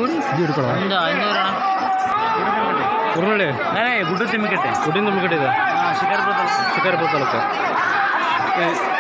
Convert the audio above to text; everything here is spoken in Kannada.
ಇದು ಹಿಡ್ಕೊಳ ಒಂದು ಐನೂರು ಕುರುನಳ್ಳಿ ಗುಡ್ಡು ತಿಮ್ಮಿಕಟ್ಟೆ ಗುಡ್ಡಿಂದ ಮುಗಿಟ್ಟಿದೆ ಹಾಂ ಶಿಕಾರಿಪುರ ತಾಲೂಕು ಶಿಕಾರಿಪುರ ತಾಲೂಕು